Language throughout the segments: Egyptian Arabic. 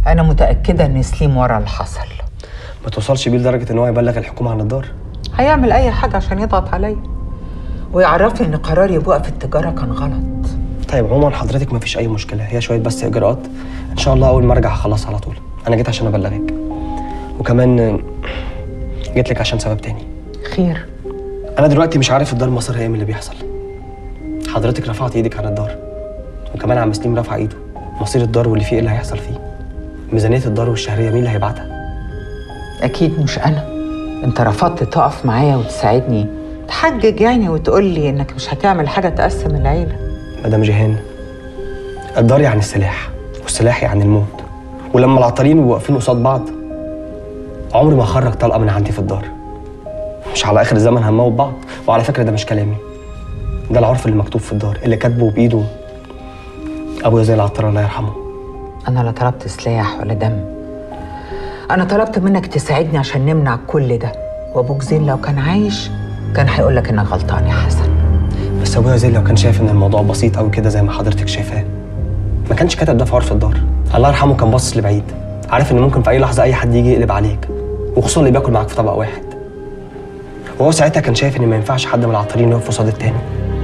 انا متاكده ان سليم ورا اللي حصل ما توصلش بيه لدرجه ان هو يبلغ الحكومه عن الدار هيعمل اي حاجه عشان يضغط عليا ويعرفني ان قراري بوقف في التجاره كان غلط طيب عموما حضرتك ما فيش اي مشكله هي شويه بس اجراءات ان شاء الله اول ما ارجع هخلص على طول انا جيت عشان ابلغك وكمان جيت لك عشان سبب تاني خير انا دلوقتي مش عارف الدار مصيرها ايه من اللي بيحصل حضرتك رفعت ايدك عن الدار وكمان عم سليم رفع ايده مصير الدار واللي فيه ايه اللي هيحصل فيه ميزانيه الدار والشهريه مين اللي هيبعتها اكيد مش انا انت رفضت تقف معايا وتساعدني تحجج يعني وتقول لي انك مش هتعمل حاجه تقسم العيله مدام جيهان الدار يعني السلاح والسلاح يعني الموت ولما العطارين بيبقوا واقفين قصاد بعض عمري ما خرج طلقه من عندي في الدار مش على اخر الزمن هنموت بعض وعلى فكره ده مش كلامي ده العرف اللي مكتوب في الدار اللي كاتبه بايده ابويا زي العطار الله يرحمه انا لا طلبت سلاح ولا دم انا طلبت منك تساعدني عشان نمنع كل ده وابوك زين لو كان عايش كان هيقول لك انك غلطان يا حسن بس ابويا زي لو كان شايف ان الموضوع بسيط قوي كده زي ما حضرتك شايفاه ما كانش كتب ده في عرف الدار الله يرحمه كان باصص لبعيد عارف ان ممكن في اي لحظه اي حد يجي يقلب عليك وخصوصا اللي بياكل معاك في طبق واحد وهو ساعتها كان شايف ان ما ينفعش حد من العطارين يقف قصاد التاني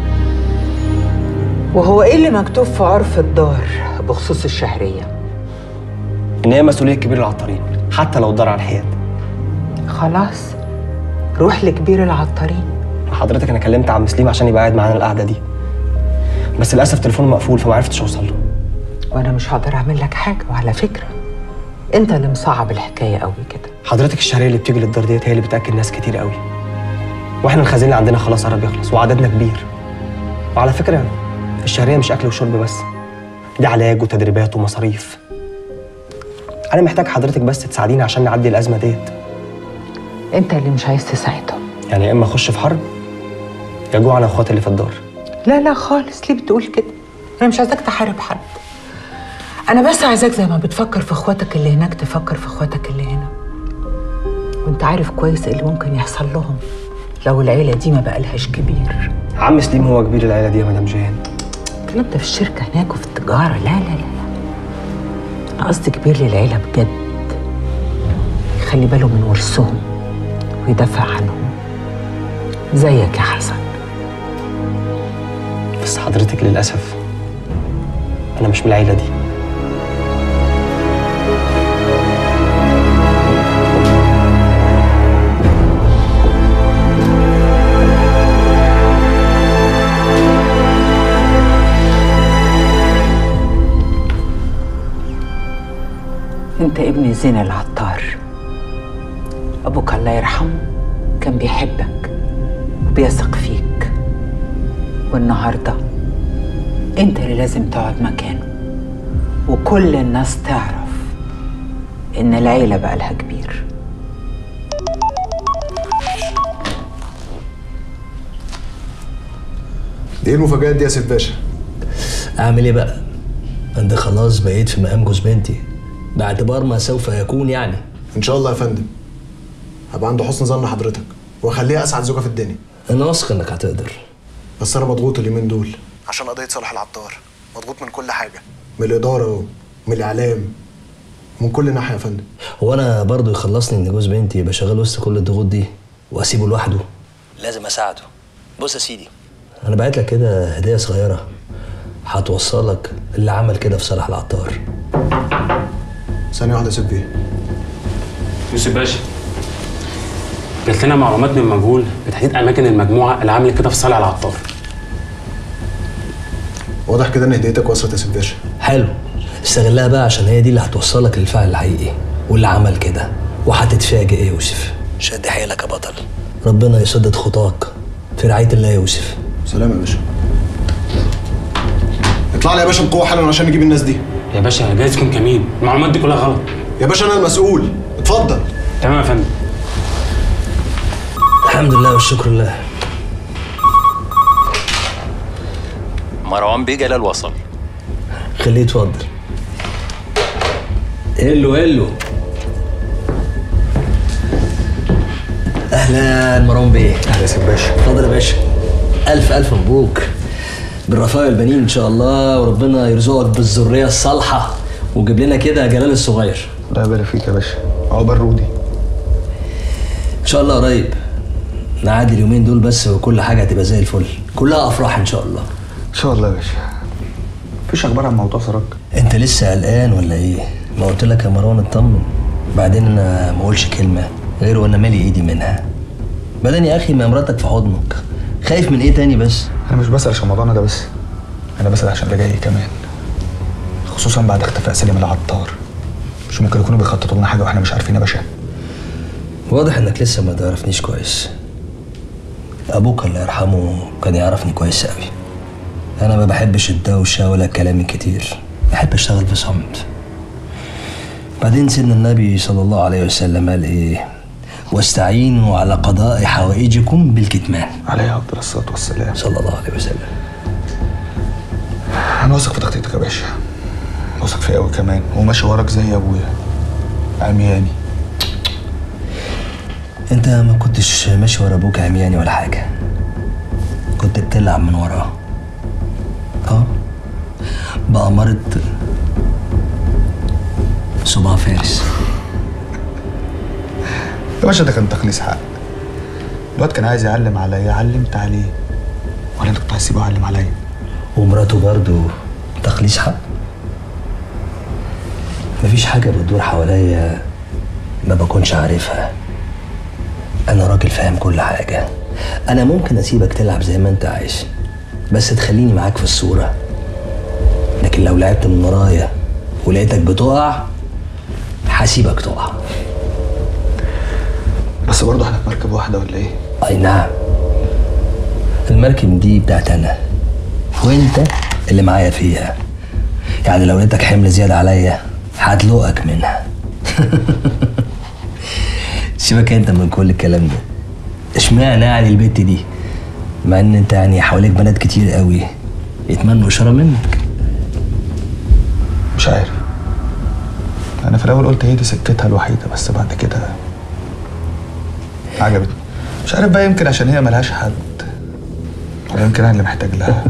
وهو ايه اللي مكتوب في عرف الدار بخصوص الشهريه ان هي مسؤوليه كبير العطارين حتى لو الدار على الحياد خلاص روح لكبير العطارين حضرتك انا كلمت عم سليم عشان يبقى قاعد معانا القعده دي بس للاسف تليفونه مقفول فما عرفتش اوصل له وانا مش هقدر اعمل لك حاجه وعلى فكره انت اللي مصعب الحكايه قوي كده حضرتك الشهريه اللي بتيجي للدار ديت هي اللي بتاكل ناس كتير قوي واحنا الخزين اللي عندنا خلاص قرب يخلص وعددنا كبير وعلى فكره الشهريه مش اكل وشرب بس دي علاج وتدريبات ومصاريف انا محتاج حضرتك بس تساعديني عشان نعدي الازمه ديت انت اللي مش عايز تساعدهم يعني يا اما اخش في حرب يا جوع انا واخواتي اللي في الدار لا لا خالص ليه بتقول كده انا مش عايزاك تحارب حد انا بس عايزاك زي ما بتفكر في اخواتك اللي هناك تفكر في اخواتك اللي هنا وانت عارف كويس ايه اللي ممكن يحصل لهم لو العيله دي ما بقالهاش كبير عم سليم هو كبير العيله دي يا مدام جيهان الكلام ده في الشركه هناك وفي التجاره لا لا لا لا انا قصدي كبير للعيله بجد يخلي باله من ورثهم ويدافع عنهم زيك يا حسن بس حضرتك للاسف انا مش من العيله دي انت ابن زين العطار ابوك الله يرحمه كان بيحبك وبيثق فيك والنهارده انت اللي لازم تقعد مكانه وكل الناس تعرف ان العيله بقى لها كبير دي ايه المفاجآت دي يا سيف باشا؟ اعمل ايه بقى انت خلاص بقيت في مقام جوز بنتي باعتبار ما سوف يكون يعني ان شاء الله يا فندم هبقى عند حسن ظن حضرتك واخليها اسعد زوجة في الدنيا انا واثق انك هتقدر بس انا مضغوط اليومين دول عشان قضية صالح العطار مضغوط من كل حاجة من الإدارة ومن الإعلام ومن كل ناحية يا فندم هو انا برضه يخلصني ان جوز بنتي يبقى شغال وسط كل الضغوط دي واسيبه لوحده لازم اساعده بص يا سيدي انا بعت لك كده هديه صغيره هتوصلك اللي عمل كده في صالح العطار ثانية واحدة يا سيف بيه يوسف باشا جات لنا معلومات من مجهول بتحديد اماكن المجموعه اللي عملت كده في صالح العطار واضح كده ان هديتك وصلت يا سيف باشا حلو استغلها بقى عشان هي دي اللي هتوصلك للفعل الحقيقي واللي عمل كده وهتتفاجئ يا يوسف شد حيلك يا بطل ربنا يسدد خطاك في رعايه الله يا يوسف سلام يا باشا اطلع لي يا باشا بقوة حالا عشان نجيب الناس دي يا باشا جايز تكون كمين المعلومات دي كلها غلط يا باشا انا المسؤول اتفضل تمام يا فندم الحمد لله والشكر لله مروان بيه جلال وصل خليه يتفضل هلو هلو اهلا مروان بيه اهلا يا سيف باشا اتفضل يا باشا الف الف مبروك بالرفاه والبنين ان شاء الله وربنا يرزقك بالذريه الصالحه وجيب لنا كده جلال الصغير الله يبارك فيك يا باشا عقبال رودي ان شاء الله قريب نعدي اليومين دول بس وكل حاجه هتبقى زي الفل كلها افراح ان شاء الله ان شاء الله يا باشا مفيش اخبار عن موضوع سراج انت لسه قلقان ولا ايه ما قلت لك يا مروان اطمن بعدين انا ما اقولش كلمه غير وانا مالي ايدي منها بعدين يا اخي ما مراتك في حضنك خايف من ايه تاني بس انا مش بسال عشان موضوعنا ده بس انا بسال عشان اللي جاي كمان خصوصا بعد اختفاء سليم العطار مش ممكن يكونوا بيخططوا لنا حاجه واحنا مش عارفين يا باشا واضح انك لسه ما تعرفنيش كويس ابوك الله يرحمه كان يعرفني كويس قوي انا ما بحبش الدوشه ولا الكلام الكتير بحب اشتغل في صمت بعدين سيدنا النبي صلى الله عليه وسلم قال ايه واستعينوا على قضاء حوائجكم بالكتمان عليه افضل الصلاه والسلام صلى الله عليه وسلم انا واثق في تخطيطك يا باشا واثق فيه قوي كمان وماشي وراك زي ابويا عمياني انت ما كنتش ماشي ورا ابوك عمياني ولا حاجه كنت بتلعب من وراه اه بأمارة صباع فارس يا باشا ده كان تخليص حق الواد كان عايز يعلم عليا علمت عليه ولا انت كنت عايز تسيبه يعلم عليا ومراته برضو تخليص حق مفيش حاجة بتدور حواليا ما بكونش عارفها أنا راجل فاهم كل حاجة أنا ممكن أسيبك تلعب زي ما أنت عايز بس تخليني معاك في الصورة لكن لو لعبت من ورايا ولقيتك بتقع هسيبك تقع بس برضه احنا في مركب واحده ولا ايه أي نعم المركب دي بتاعت أنا وأنت اللي معايا فيها يعني لو لقيتك حمل زيادة عليا هدلقك منها سيبك انت من كل الكلام ده اشمعنى يعني البت دي مع ان انت يعني حواليك بنات كتير قوي يتمنوا اشاره منك مش عارف انا في الاول قلت هي دي سكتها الوحيده بس بعد كده عجبتني مش عارف بقى يمكن عشان هي ملهاش حد ولا يمكن انا اللي محتاج لها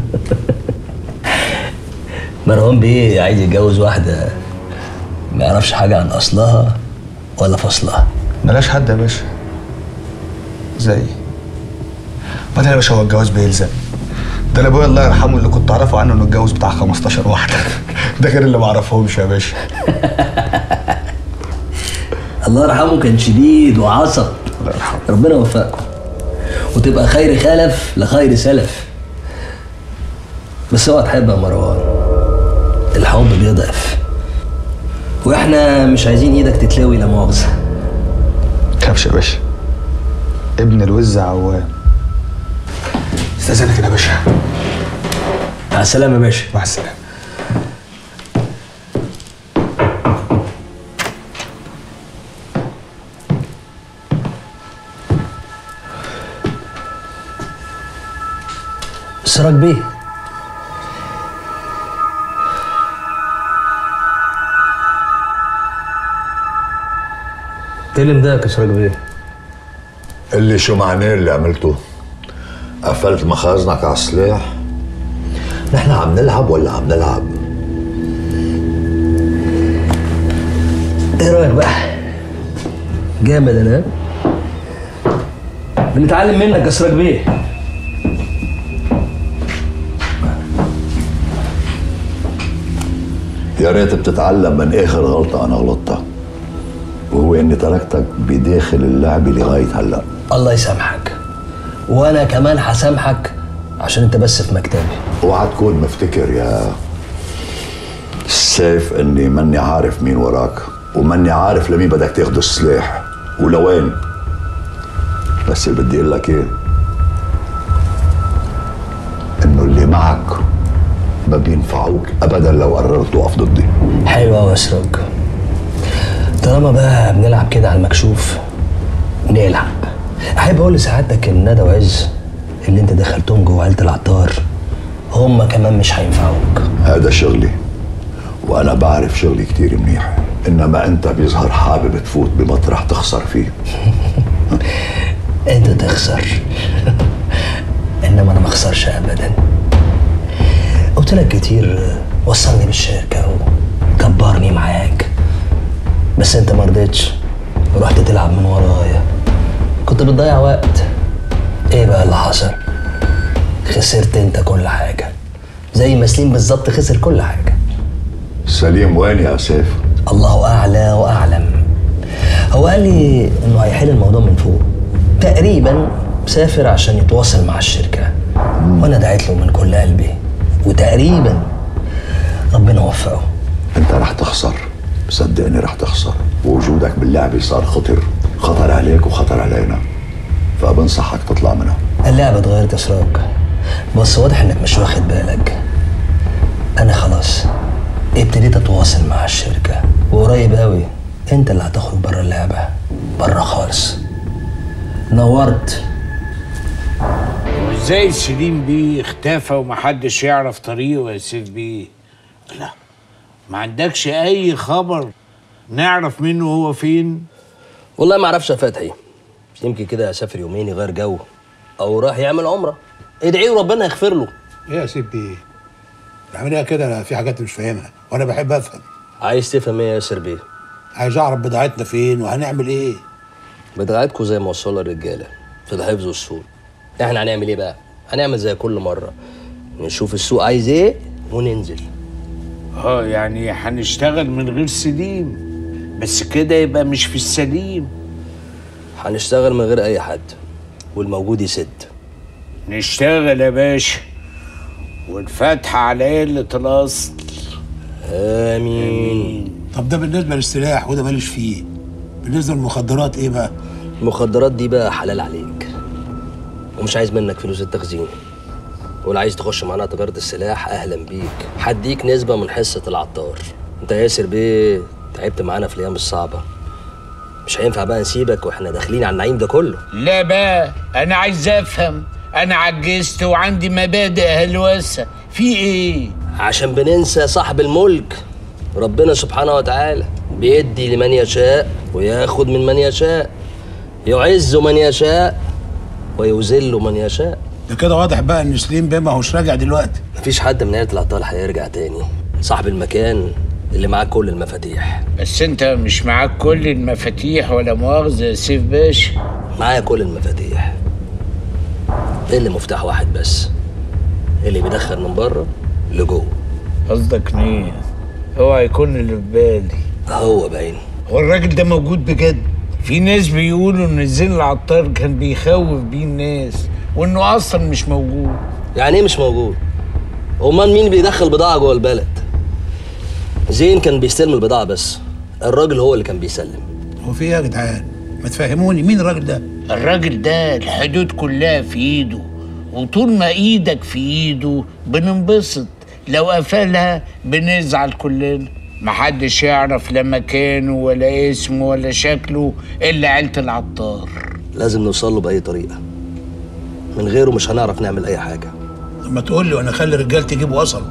مروان بيه عايز يتجوز واحده ما يعرفش حاجه عن اصلها ولا فصلها ملهاش حد يا باشا زي بعدين يا باشا هو الجواز بيلزق ده انا ابويا الله يرحمه اللي كنت اعرفه عنه انه اتجوز بتاع 15 واحده ده غير اللي ما اعرفهمش يا باشا الله يرحمه كان شديد وعصب الله يرحمه ربنا يوفقكم وتبقى خير خلف لخير سلف بس اوعى تحب يا مروان الحب بيضعف واحنا مش عايزين ايدك تتلوي لا مؤاخذه تخافش يا باشا ابن الوز عوام استاذنك كده يا باشا مع السلامه يا باشا مع السلامه سراج بيه ايه اللي مضايقك يا سراج بيه؟ اللي شو معناه اللي عملته قفلت مخازنك على السلاح نحن عم نلعب ولا عم نلعب ايه رايك بقى؟ جامد انا بنتعلم منك يا سراج بيه يا ريت بتتعلم من اخر غلطة انا غلطتها وهو اني تركتك بداخل اللعبة لغاية هلا الله يسامحك وانا كمان هسامحك عشان انت بس في مكتبي اوعى تكون مفتكر يا سيف اني ماني عارف مين وراك وماني عارف لمين بدك تاخذ السلاح ولوين بس اللي بدي اقول لك ايه انه اللي معك ما بينفعوك ابدا لو قررت توقف ضدي حلو قوي يا سراج طالما بقى بنلعب كده على المكشوف نلعب احب اقول لسعادتك ان ندى وعز اللي انت دخلتهم جوه عيله العطار هم كمان مش هينفعوك هذا شغلي وانا بعرف شغلي كتير منيح انما انت بيظهر حابب تفوت بمطرح تخسر فيه انت تخسر انما انا ما اخسرش ابدا قلت لك كتير وصلني بالشركه وكبر تصبرني معاك بس انت ما رضيتش ورحت تلعب من ورايا كنت بتضيع وقت ايه بقى اللي حصل خسرت انت كل حاجه زي ما سليم بالظبط خسر كل حاجه سليم وين يا سيف؟ الله اعلى واعلم هو قال لي انه هيحل الموضوع من فوق تقريبا سافر عشان يتواصل مع الشركه وانا دعيت له من كل قلبي وتقريبا ربنا وفقه انت رح تخسر صدقني رح تخسر ووجودك باللعبة صار خطر خطر عليك وخطر علينا فبنصحك تطلع منها اللعبة اتغيرت يا سراج بس واضح انك مش واخد بالك انا خلاص ابتديت اتواصل مع الشركة وقريب قوي انت اللي هتخرج بره اللعبة بره خالص نورت وازاي سليم بيه اختفى ومحدش يعرف طريقه يا سيف بيه لا ما عندكش اي خبر نعرف منه هو فين والله ما اعرفش يا فتحي يمكن كده اسافر يومين يغير جو او راح يعمل عمرة ادعي له ربنا يغفر له ايه يا سيدي ايه؟ العمليه كده انا في حاجات مش فاهمها وانا بحب افهم عايز تفهم ايه يا ياسر بيه عايز اعرف بضاعتنا فين وهنعمل ايه بضاعتكم زي ما وصلها الرجاله في الحفظ والسوق احنا هنعمل ايه بقى هنعمل زي كل مره نشوف السوق عايز ايه وننزل اه يعني هنشتغل من غير سليم بس كده يبقى مش في السليم هنشتغل من غير اي حد والموجود يسد نشتغل يا باشا والفتحة على قلة الأصل امين طب ده بالنسبه للسلاح وده ماليش فيه بالنسبه للمخدرات ايه بقى المخدرات دي بقى حلال عليك ومش عايز منك فلوس التخزين ولا عايز تخش معانا تجارة السلاح أهلا بيك هديك نسبة من حصة العطار أنت ياسر بيه تعبت معانا في الأيام الصعبة مش هينفع بقى نسيبك واحنا داخلين على النعيم ده كله لا بقى أنا عايز أفهم أنا عجزت وعندي مبادئ هلوسة في إيه؟ عشان بننسى صاحب الملك ربنا سبحانه وتعالى بيدي لمن يشاء وياخد من من يشاء يعز من يشاء ويذل من يشاء ده كده واضح بقى ان سليم بيه ما هوش راجع دلوقتي مفيش حد من عيلة الأبطال هيرجع تاني صاحب المكان اللي معاه كل المفاتيح بس أنت مش معاك كل المفاتيح ولا مؤاخذة يا سيف باشا معايا كل المفاتيح اللي مفتاح واحد بس اللي بيدخل من بره لجوه قصدك مين؟ هو هيكون اللي في بالي هو باين هو الراجل ده موجود بجد في ناس بيقولوا ان زين العطار كان بيخوف بيه الناس وانه اصلا مش موجود يعني ايه مش موجود امال مين بيدخل بضاعه جوه البلد زين كان بيستلم البضاعه بس الراجل هو اللي كان بيسلم هو في ايه يا جدعان ما تفهموني مين الراجل ده الراجل ده الحدود كلها في ايده وطول ما ايدك في ايده بننبسط لو قفلها بنزعل كلنا محدش يعرف لا مكانه ولا اسمه ولا شكله الا عيلة العطار لازم نوصل له باي طريقه من غيره مش هنعرف نعمل اي حاجه لما تقول لي وانا اخلي الرجال تجيب وصل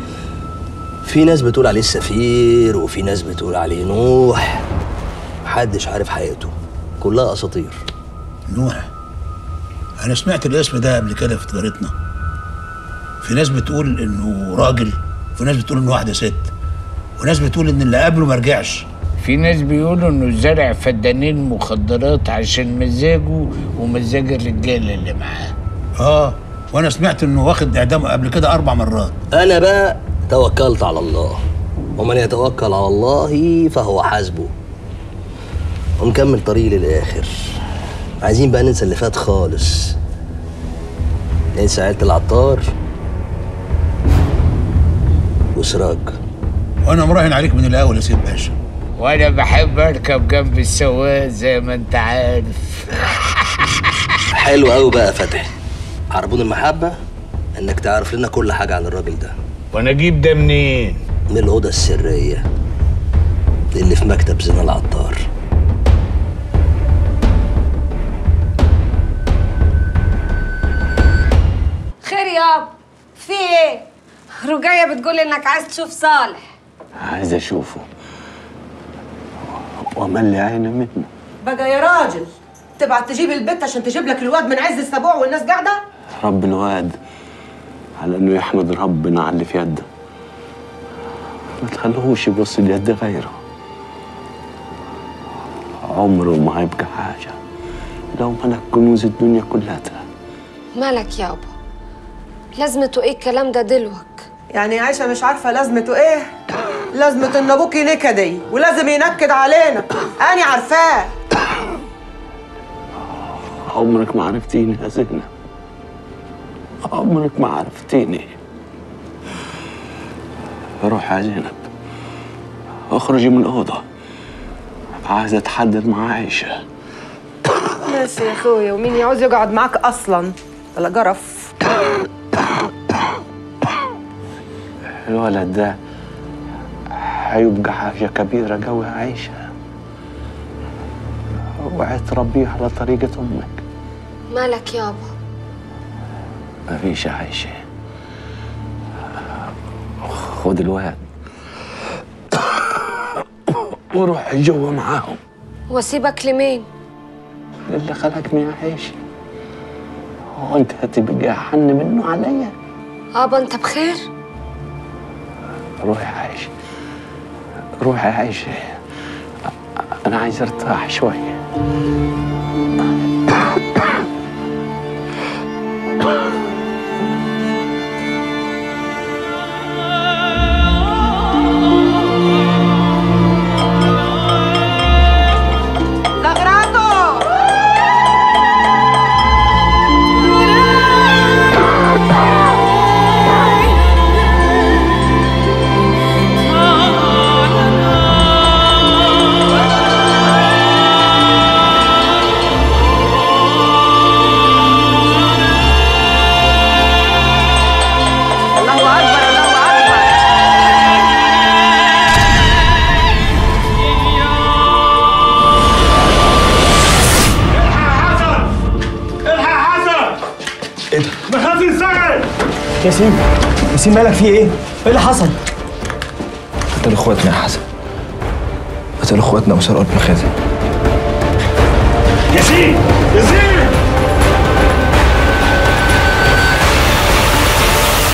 في ناس بتقول عليه السفير وفي ناس بتقول عليه نوح محدش عارف حقيقته كلها اساطير نوح انا سمعت الاسم ده قبل كده في تجارتنا في ناس بتقول انه راجل وفي ناس بتقول انه واحده ست وناس بتقول ان اللي قبله ما رجعش في ناس بيقولوا انه زرع فدانين مخدرات عشان مزاجه ومزاج الرجاله اللي معاه اه وانا سمعت انه واخد اعدام قبل كده اربع مرات انا بقى توكلت على الله ومن يتوكل على الله فهو حسبه ونكمل طريق للاخر عايزين بقى ننسى اللي فات خالص ننسى عيلة العطار وسراج وانا مراهن عليك من الاول يا سيد باشا وانا بحب اركب جنب السواق زي ما انت عارف حلو قوي بقى يا فتحي عربون المحبة انك تعرف لنا كل حاجة عن الراجل ده وانا اجيب ده منين من الأوضة السرية اللي في مكتب زين العطار خير يابا في ايه رجاية بتقول انك عايز تشوف صالح عايز اشوفه واملي عيني منه بقى يا راجل تبعت تجيب البت عشان تجيب لك الواد من عز السبوع والناس قاعده رب الواد على انه يحمد ربنا على اللي في يده ما تخلوهوش يبص ليد غيره عمره ما هيبقى حاجة لو ملك كنوز الدنيا كلها مالك يابا لازمته ايه الكلام ده دلوك يعني عايشه مش عارفه لازمته ايه لازمه ان ابوكي نكدي ولازم ينكد علينا انا عارفاه عمرك ما عرفتيني يا زينب عمرك ما عرفتيني روح يا زينب اخرجي من الأوضة عايزة أتحدث مع عائشة ماشي يا اخويا ومين يعوز يقعد معاك اصلا ولا جرف الولد ده هيبقى حاجة كبيرة قوي يا عائشة اوعي تربيه على طريقة أمك مالك يابا مفيش يا عائشة خد الواد وروح جوا معاهم واسيبك لمين اللي خلقني يا عائشة هو انت هتبقى حن منه عليا ابا انت بخير روح يا عائشة روح يا عائشة أنا عايز أرتاح شوية لغراته الله اكبر الله اكبر الحق حسن ايه ده؟ مخازن سجن ياسين ياسين مالك في ايه؟ ايه اللي حصل؟ قتلوا اخواتنا يا حسن قتلوا اخواتنا وسرقوا المخازن ياسين ياسين